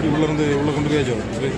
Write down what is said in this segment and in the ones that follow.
அப்படி உள்ள இருந்து உள்ள கொண்டு போயாச்சோ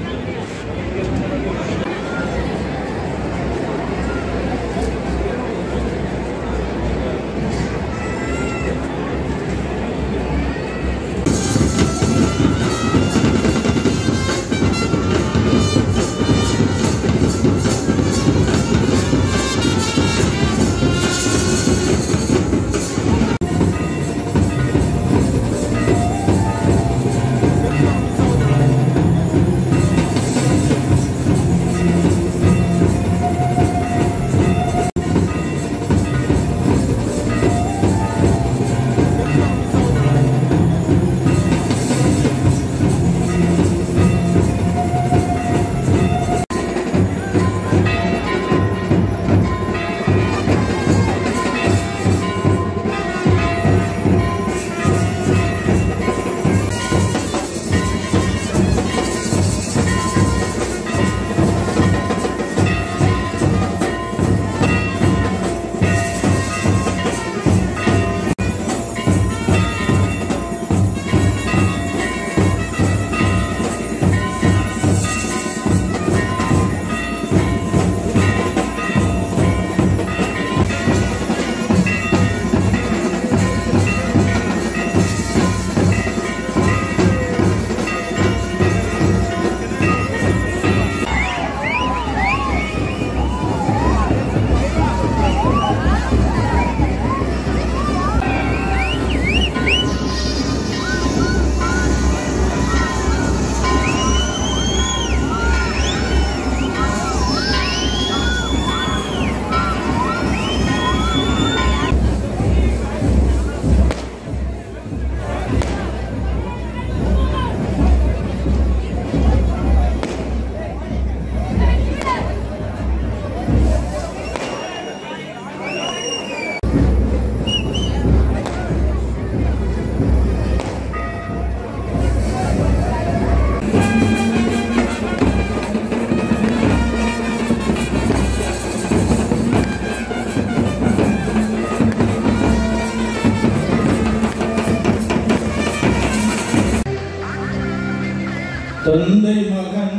தந்தை மகன்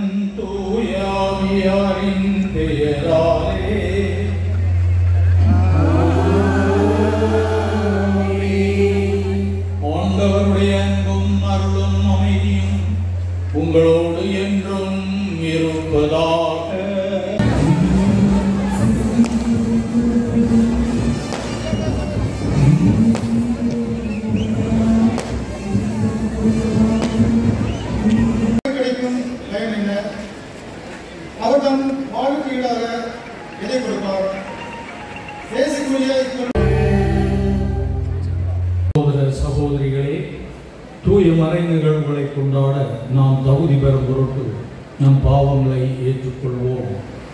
தூயாவியாரின் பெயராலே ஆண்டவருடைய அன்பும் அருளும் அமைதியும் உங்களோடு என்றும் இருப்பதாக கிடைக்கும் பயன் என்ன அவர் தம் வாழ்வுக்கு ஈடாக எதை கொடுப்பார் இயேசுக்குரிய சகோதர சகோதரிகளே தூய மறை நிகழ்வுகளை கொண்டாட நாம் தகுதி பெறும் பொருட்டு நம் பாவங்களை ஏற்றுக்கொள்வோம்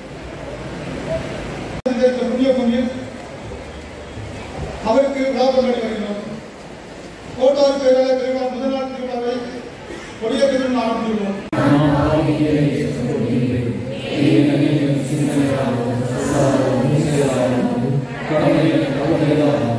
இந்த புண்ணிய புண்ணியம் அவருக்கு விழாக்கம் வருகிறோம் கோட்டார் பேரால திருவிழா முதல் நாள் திருவிழாவை கொடியேற்றத்துடன் ஆரம்பித்துள்ளோம் நாம் ஆகியவை சகோதரிகளே, ஏனெனில் சிந்தனையாலும், சொல்லாலும், செயலாலும், கடமையில் தவறியதாலும்,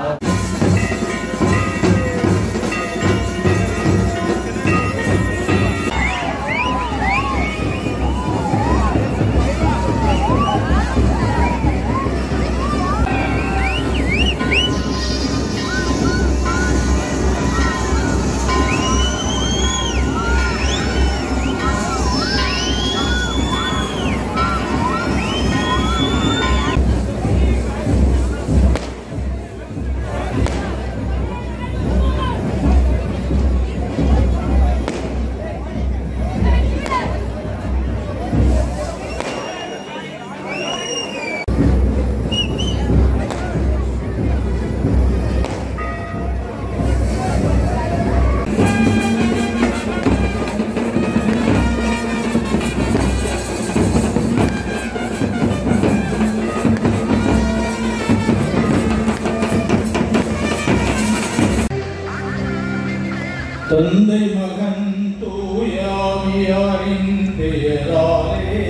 தந்தை மகன் தூயாவியாரின் பெயராலே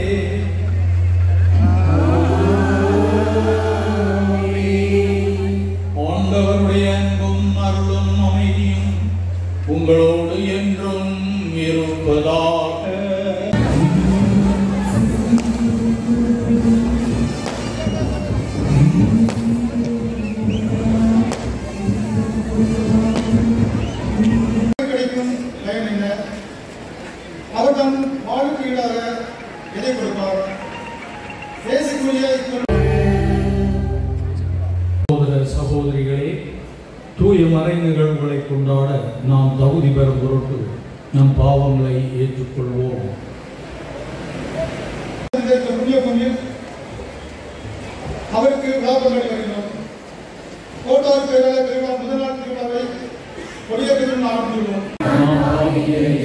ஆண்டவருடைய அன்பும் அருளும் அமைதியும் உங்களோடு என்றும் இருப்பதாக தோன்றிய சகோதர சகோதரிகளே தூய மறை நிகழ்வுகளை கொண்டாட நாம் தகுதி பெறும் பொருட்டு நம் பாவங்களை ஏற்றுக்கொள்வோம் இந்த புண்ணிய பூமியில் அவருக்கு விழா கொண்டாடி வருகிறோம் கோட்டார் பேரலை திருவிழா முதல் நாள் திருவிழாவை கொடியேற்றத்துடன் ஆரம்பித்துள்ளோம் நாம் ஆகிய